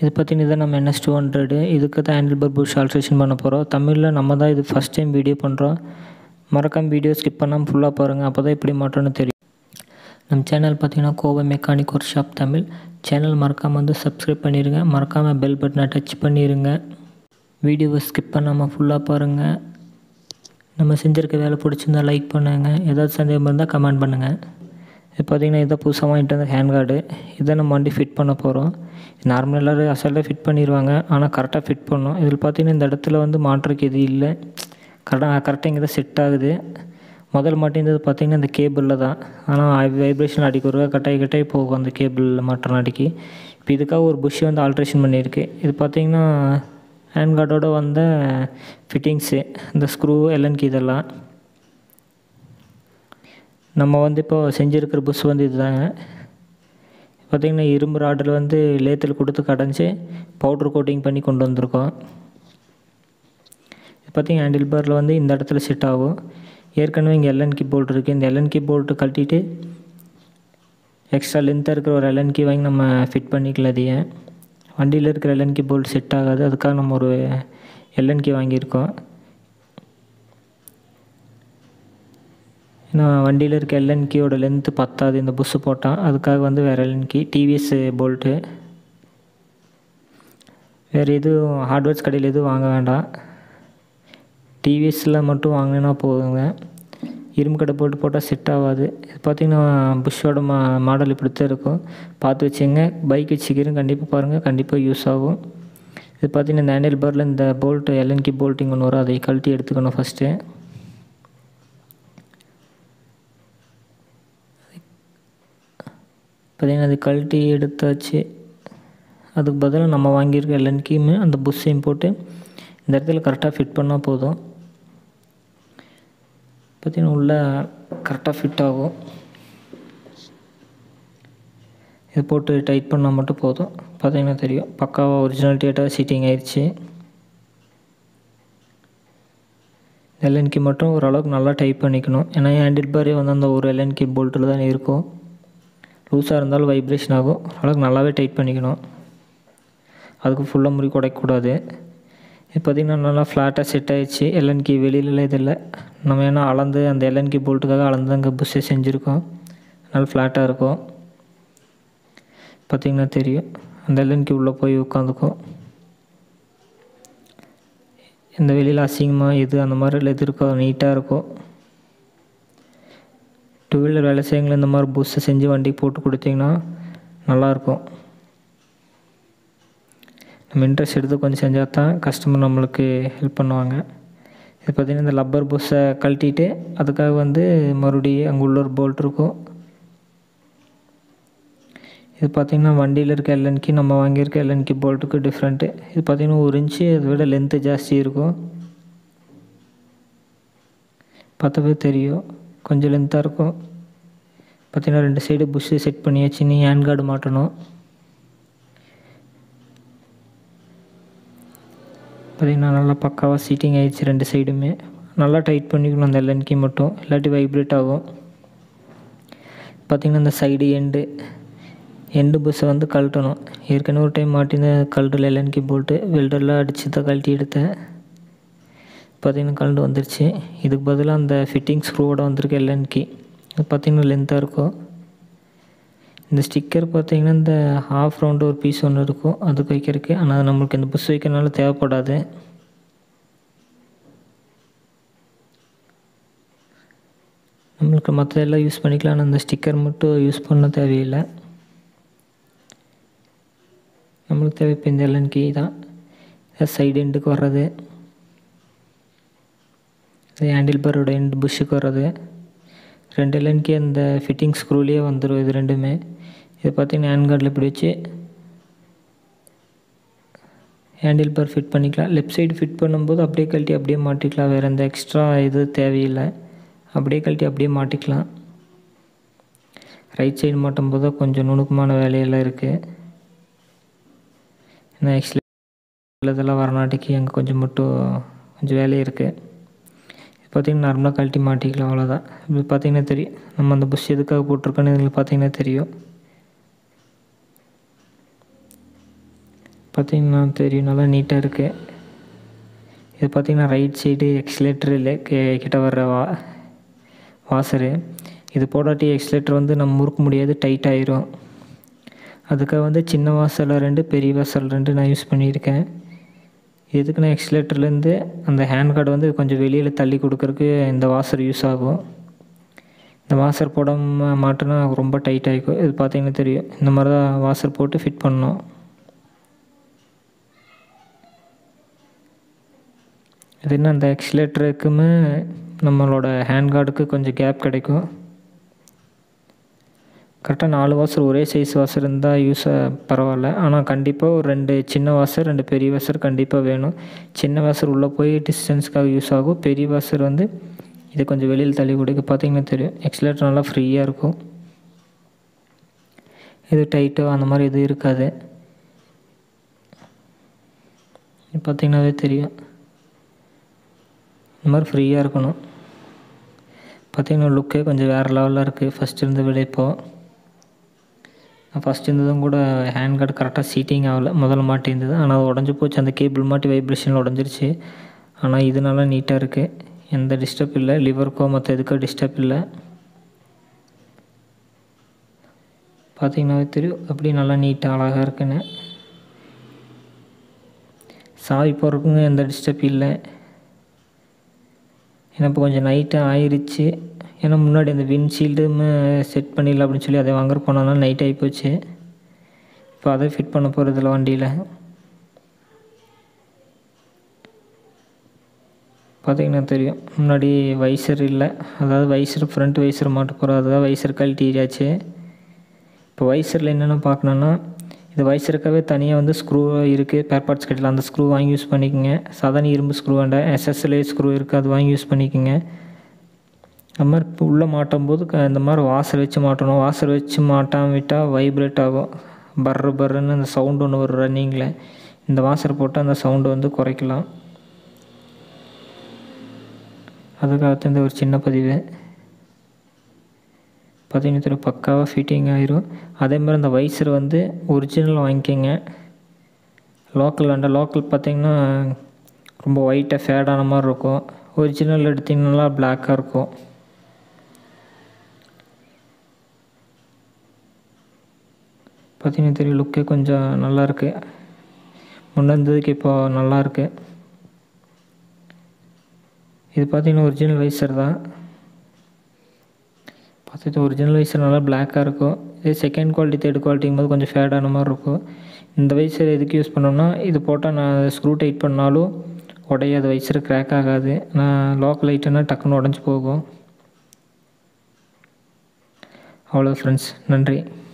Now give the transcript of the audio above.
இது பார்த்தீங்கன்னா இதான் நம்ம என்எஸ் டூ ஹண்ட்ரடு இதுக்கு தான் ஹேண்டில் பர் புஷ் ஆல்ட்ரேஷன் பண்ண போகிறோம் தமிழில் நம்ம தான் இது ஃபஸ்ட் டைம் வீடியோ பண்ணுறோம் மறக்காம வீடியோ ஸ்கிப் பண்ணாமல் ஃபுல்லாக பாருங்கள் அப்போ தான் எப்படி மாட்டோன்னு தெரியும் நம்ம சேனல் பார்த்தீங்கன்னா Kovai mechanic workshop Tamil channel மறக்காமல் வந்து சப்ஸ்கிரைப் பண்ணிடுங்க மறக்காமல் பெல் பட்டனை டச் பண்ணிடுங்க வீடியோவை ஸ்கிப் பண்ணாமல் ஃபுல்லாக பாருங்கள் நம்ம செஞ்சுருக்க வேலை பிடிச்சிருந்தா லைக் பண்ணுங்கள் ஏதாவது சந்தேகம் இருந்தால் கமெண்ட் பண்ணுங்கள் இது பார்த்திங்கன்னா இதை புதுசாக வாங்கிட்டு வந்த ஹேண்ட் கார்டு இதை நம்ம வண்டி ஃபிட் பண்ண போகிறோம் நார்மல் எல்லோரும் அசல்ட்டாக ஃபிட் பண்ணிடுவாங்க ஆனால் கரெக்டாக ஃபிட் பண்ணணும் இதில் பார்த்திங்கன்னா இந்த இடத்துல வந்து மாற்றுறதுக்கு எது இல்லை கரெக்டாக கரெக்டாக இங்கே தான் செட் ஆகுது முதல் மாட்டிருந்தது பார்த்திங்கன்னா இந்த கேபிளில் தான் ஆனால் வைப்ரேஷன் அடிக்க ஒரு கட்டாய் கட்டாய் போகும் அந்த கேபிளில் மாட்டுற அடிக்கி இப்போ இதுக்காக ஒரு புஷ் வந்து ஆல்ட்ரேஷன் பண்ணியிருக்கு இது பார்த்திங்கன்னா ஹேண்ட் கார்டோட வந்த ஃபிட்டிங்ஸு இந்த ஸ்க்ரூ எல்என்கி இதெல்லாம் நம்ம வந்து இப்போ செஞ்சுருக்கிற புஷ் வந்து இதுதாங்க பார்த்திங்கன்னா இரும்பு ராடில் வந்து லேத்தில் கொடுத்து கடைஞ்சி பவுட்ரு கோட்டிங் பண்ணி கொண்டு வந்திருக்கோம் இது பார்த்திங்கன்னா ஹேண்டில் பாரில் வந்து இந்த இடத்துல செட் ஆகும் ஏற்கனவே இங்கே எல்என்கி போல்ட் இருக்குது இந்த எல்என்கி போல்ட்டு கழட்டிட்டு எக்ஸ்ட்ரா லென்த்தாக இருக்கிற ஒரு எல்என்கி வாங்கி நம்ம ஃபிட் பண்ணிக்கலாம் அதையே வண்டியில் இருக்கிற எல்என்கி போல்ட் செட் ஆகாது அதுக்காக நம்ம ஒரு எல்என்கி வாங்கியிருக்கோம் ஏன்னா வண்டியில் இருக்க எல்என்கியோட லென்த்து பத்தாது இந்த புஷ்ஷு போட்டால் அதுக்காக வந்து வேறு எல்என்கி டிவிஎஸ் போல்ட்டு வேறு எதுவும் ஹார்ட்வேர்ஸ் கடையில் எதுவும் வாங்க வேண்டாம் டிவிஎஸில் மட்டும் வாங்கினா போதுங்க இரும்பு கடை போட்டு போட்டால் செட் ஆகாது இது பார்த்திங்கன்னா புஷ்ஷோட மா மாடல் இப்படி தான் இருக்கும் பார்த்து வச்சுங்க பைக் வச்சுக்கிறேன் கண்டிப்பாக பாருங்கள் கண்டிப்பாக யூஸ் ஆகும் இது பார்த்திங்கன்னா இந்த ஹேண்டில் பாரில் இந்த போல்ட்டு எல்என்கி போல்ட்டிங் ஒன்று வரும் அதை கழட்டி எடுத்துக்கணும் ஃபஸ்ட்டு பார்த்திங்கன்னா அது கழட்டி எடுத்தாச்சு அதுக்கு பதிலாக நம்ம வாங்கியிருக்க எல்என்கியுமே அந்த புஷ்ஷையும் போட்டு இந்த இடத்துல கரெக்டாக ஃபிட் பண்ணால் போதும் பார்த்திங்கன்னா உள்ளே கரெக்டாக ஃபிட் ஆகும் இது போட்டு டைட் பண்ணால் மட்டும் போதும் பார்த்திங்கன்னா தெரியும் பக்காவாக ஒரிஜினாலிட்டியாக சீட்டிங் ஆயிடுச்சு எல்என்கி மட்டும் ஓரளவுக்கு நல்லா டைப் பண்ணிக்கணும் ஏன்னா ஹேண்டில் பாரே வந்து அந்த ஒரு எல்என்கி போல்ட்டில் தான் இருக்கும் லூஸாக இருந்தாலும் வைப்ரேஷன் ஆகும் ஓரளவுக்கு நல்லாவே டைட் பண்ணிக்கணும் அதுக்கு ஃபுல்லாக முறி குடைக்கக்கூடாது இப்போ பார்த்திங்கன்னா நல்லா ஃப்ளாட்டாக செட் ஆகிடுச்சு எல்என்கி வெளியிலலாம் இது இல்லை நம்ம ஏன்னா அளந்து அந்த எல்என்கி போல்ட்டுக்காக அளந்து அங்கே புஷ்ஷை செஞ்சுருக்கோம் நல்லா ஃப்ளாட்டாக இருக்கும் பார்த்திங்கன்னா தெரியும் அந்த எல்என்கி உள்ளே போய் உட்காந்துக்கும் இந்த வெளியில் அசிங்கமாக இது அந்த மாதிரி எது இருக்கோ நீட்டாக இருக்கும் டூ வீலர் வேலை செய்யங்களை இந்த மாதிரி புஷ்ஷை செஞ்சு வண்டிக்கு போட்டு கொடுத்தீங்கன்னா நல்லாயிருக்கும் நம்ம இன்ட்ரெஸ்ட் எடுத்து கொஞ்சம் செஞ்சால் தான் கஸ்டமர் நம்மளுக்கு ஹெல்ப் பண்ணுவாங்க இது பார்த்திங்கன்னா இந்த லப்பர் புஷ்ஷை கழட்டிட்டு அதுக்காக வந்து மறுபடியும் அங்கே உள்ள ஒரு போல்ட் இருக்கும் இது பார்த்திங்கன்னா வண்டியில் இருக்க எல்என்கி நம்ம வாங்கியிருக்க எல்என்கி போல்ட்டுக்கு டிஃப்ரெண்ட்டு இது பார்த்திங்கன்னா ஒரு இன்ச்சு அதை விட லென்த்து ஜாஸ்தி இருக்கும் பார்த்தாவே தெரியும் கொஞ்சம் லென்த்தாக இருக்கும் பார்த்திங்கன்னா ரெண்டு சைடு புஷ்ஷு செட் பண்ணியாச்சு நீ ஹேண்ட் கார்டு மாட்டணும் பார்த்திங்கன்னா நல்லா பக்காவாக சீட்டிங் ஆகிடுச்சு ரெண்டு சைடுமே நல்லா டைட் பண்ணிக்கணும் அந்த எல்என்கி மட்டும் இல்லாட்டி வைப்ரேட் ஆகும் பார்த்திங்கன்னா இந்த சைடு எண்டு எண்டு புஷ்ஷை வந்து கழட்டணும் ஏற்கனவே ஒரு டைம் மாட்டின கழட்டில் எல்என்கி போட்டு வெல்டர்லாம் அடித்து தான் கழட்டி எடுத்தேன் பார்த்திங்கன்னா கழண்டு வந்துருச்சு இதுக்கு பதிலாக அந்த ஃபிட்டிங் ஸ்க்ரூவோட வந்திருக்கு எல்என்கி அது பார்த்திங்கன்னா லென்த்தாக இருக்கும் இந்த ஸ்டிக்கர் பார்த்திங்கன்னா இந்த ஹாஃப் ரவுண்டு ஒரு பீஸ் ஒன்று இருக்கும் அதுக்கு வைக்கிறதுக்கு ஆனால் அது நம்மளுக்கு இந்த புஷ் வைக்கிறனால தேவைப்படாது நம்மளுக்கு மற்றதெல்லாம் யூஸ் பண்ணிக்கலாம் ஆனால் அந்த ஸ்டிக்கர் மட்டும் யூஸ் பண்ண தேவையில்லை நம்மளுக்கு தேவை இப்போ இந்த எல்என்கி தான் சைடு எண்டுக்கு வர்றது இது ஹேண்டில் பாரோட எண்டு புஷ்ஷுக்கு வர்றது ரெண்டு எல்என்கி அந்த ஃபிட்டிங் ஸ்க்ரூலேயே வந்துடும் இது ரெண்டுமே இது பார்த்திங்கன்னா ஹேண்ட் கார்டில் இப்படி வச்சு ஹேண்டில் பார் ஃபிட் பண்ணிக்கலாம் லெஃப்ட் சைடு ஃபிட் பண்ணும்போது அப்படியே கழட்டி அப்படியே மாட்டிக்கலாம் வேறு எந்த எக்ஸ்ட்ரா இது தேவையில்லை அப்படியே கழட்டி அப்படியே மாட்டிக்கலாம் ரைட் சைடு மாட்டும் போது கொஞ்சம் நுணுக்கமான வேலையெல்லாம் இருக்குது ஏன்னா ஆக்சுவலி இதெல்லாம் வரநாட்டிக்கு அங்கே கொஞ்சம் மட்டும் கொஞ்சம் வேலை இருக்குது பார்த்திங்கன்னா நார்மலாக கழட்டி மாட்டிக்கலாம் அவ்வளோதான் இப்போ பார்த்திங்கன்னா தெரியும் நம்ம அந்த புஷ் எதுக்காக போட்டிருக்கோன்னு இதில் பார்த்திங்கன்னா தெரியும் பார்த்தீங்கன்னா தெரியும் நல்லா நீட்டாக இருக்குது இது பார்த்தீங்கன்னா ரைட் சைடு எக்ஸலேட்டர் இல்லை கிட்ட வர்ற வா வாசரு இது போடாட்டி எக்ஸலேட்டர் வந்து நம்ம முறுக்க முடியாது டைட் ஆயிரும் அதுக்காக வந்து சின்ன வாசல் ரெண்டு பெரிய வாசல் ரெண்டு நான் யூஸ் பண்ணியிருக்கேன் எதுக்கு நான் எக்ஸலேட்டர்லேருந்து அந்த ஹேண்ட் கார்டு வந்து கொஞ்சம் வெளியில் தள்ளி கொடுக்கறக்கு இந்த வாசர் யூஸ் ஆகும் இந்த வாசர் போடாம மாட்டினா ரொம்ப டைட் ஆகிக்கும் இது பார்த்தீங்கன்னா தெரியும் இந்த மாதிரி தான் வாசர் போட்டு ஃபிட் பண்ணணும் இது என்ன அந்த எக்ஸலேட்டருக்குமே நம்மளோட ஹேண்ட் கார்டுக்கு கொஞ்சம் கேப் கிடைக்கும் கரெக்டாக நாலு வாசர் ஒரே சைஸ் வாசர் இருந்தால் யூஸ் பரவாயில்ல ஆனால் கண்டிப்பாக ஒரு ரெண்டு சின்ன வாசர் ரெண்டு பெரிய வாசர் கண்டிப்பாக வேணும் சின்ன வாசர் உள்ளே போய் டிஸ்டன்ஸ்க்காக யூஸ் ஆகும் பெரிய வாசர் வந்து இது கொஞ்சம் வெளியில் தள்ளி கொடுக்க பார்த்தீங்கன்னா தெரியும் எக்ஸலேட்டர் நல்லா ஃப்ரீயாக இருக்கும் இது டைட்டோ அந்த மாதிரி எதுவும் இருக்காது பார்த்தீங்கன்னாவே தெரியும் இந்த மாதிரி ஃப்ரீயாக இருக்கணும் பார்த்தீங்கன்னா லுக்கே கொஞ்சம் வேறு லெவலில் இருக்குது ஃபஸ்ட் இருந்த விட இப்போது நான் ஃபஸ்ட் இருந்ததும் கூட ஹேண்ட் கார்டு கரெக்டாக சீட்டிங் ஆகலை முதல்ல மாட்டி இருந்தது ஆனால் அது உடஞ்சி போச்சு அந்த கேபிள் மாட்டி வைப்ரேஷனில் உடஞ்சிருச்சு ஆனால் இது நல்லா நீட்டாக இருக்குது எந்த டிஸ்டர்ப் இல்லை லிவருக்கோ மற்ற எதுக்கோ டிஸ்டர்ப் இல்லை பார்த்தீங்கன்னாவே தெரியும் அப்படி நல்லா நீட்டாக அழகாக இருக்குன்னு சாவி போகிறதுக்குங்க எந்த டிஸ்டர்ப் இல்லை ஏன்னா இப்போ கொஞ்சம் நைட்டாக ஆயிடுச்சு ஏன்னா முன்னாடி அந்த விண்ட்ஷீல்டுமே செட் பண்ணிடல அப்படின்னு சொல்லி அதை வாங்குற போனாலும் நைட் ஆகி போச்சு இப்போ அதை ஃபிட் பண்ண போகிறதில்ல வண்டியில் பார்த்தீங்கன்னா தெரியும் முன்னாடி வைசர் இல்லை அதாவது வைசர் ஃப்ரண்ட் வைசர் மாட்ட போகிறோம் அதுதான் வைசர் கழட்டியாச்சு இப்போ வைசரில் என்னென்ன பார்க்கணுன்னா இது வைசருக்காகவே தனியாக வந்து ஸ்க்ரூ இருக்குது பேர் பார்ட்ஸ் கட்டில அந்த ஸ்க்ரூ வாங்கி யூஸ் பண்ணிக்கோங்க சாதாரண இரும்பு ஸ்க்ரூ வேண்டாம் எஸ்எஸ்எல்ஏ ஸ்க்ரூ இருக்குது அது வாங்கி யூஸ் பண்ணிக்கோங்க அது மாதிரி இப்போ உள்ளே மாட்டும் போது க- இந்த மாதிரி வாசர் வச்சு மாட்டணும் வாசர் வச்சு மாட்டாமல் விட்டால் வைப்ரேட் ஆகும் பர்ரு பர்ருன்னு அந்த சவுண்டு ஒன்று வரும் ரன்னிங்கில் இந்த வாசர் போட்டு அந்த சவுண்டு வந்து குறைக்கலாம் அதுக்காக இந்த ஒரு சின்ன பதிவு பார்த்தீங்கன்னா தெரியும் பக்காவாக ஃபிட்டிங் ஆயிரும் அதே மாதிரி அந்த வைசர் வந்து ஒரிஜினல் வாங்கிக்கோங்க லோக்கல் வேண்டாம் லோக்கல் பார்த்தீங்கன்னா ரொம்ப ஒயிட்டாக ஃபேடான மாதிரி இருக்கும் ஒரிஜினல் எடுத்திங்கன்னா பிளாக்காக இருக்கும் பார்த்தீங்கன்னா தெரியும் லுக்கே கொஞ்சம் நல்லா இருக்கு முன்ன இருந்ததுக்கு இப்போ நல்லா இருக்கு இது பார்த்தீங்கன்னா ஒரிஜினல் வைசர் தான் பார்த்துட்டு ஒரிஜினல் வைசர் நல்லா பிளாக்காக இருக்கும் இதே செகண்ட் குவாலிட்டி தேர்ட் குவாலிட்டிங்கும் போது கொஞ்சம் ஃபேடான மாதிரி இருக்கும் இந்த வைசர் எதுக்கு யூஸ் பண்ணோம்னா இது போட்டால் நான் ஸ்க்ரூ டைட் பண்ணாலும் உடையாது வைசர் கிராக் ஆகாது நான் லோக்கல் ஐட்டம்னா டக்குன்னு உடஞ்சி போகும் அவ்வளோ ஃப்ரெண்ட்ஸ் நன்றி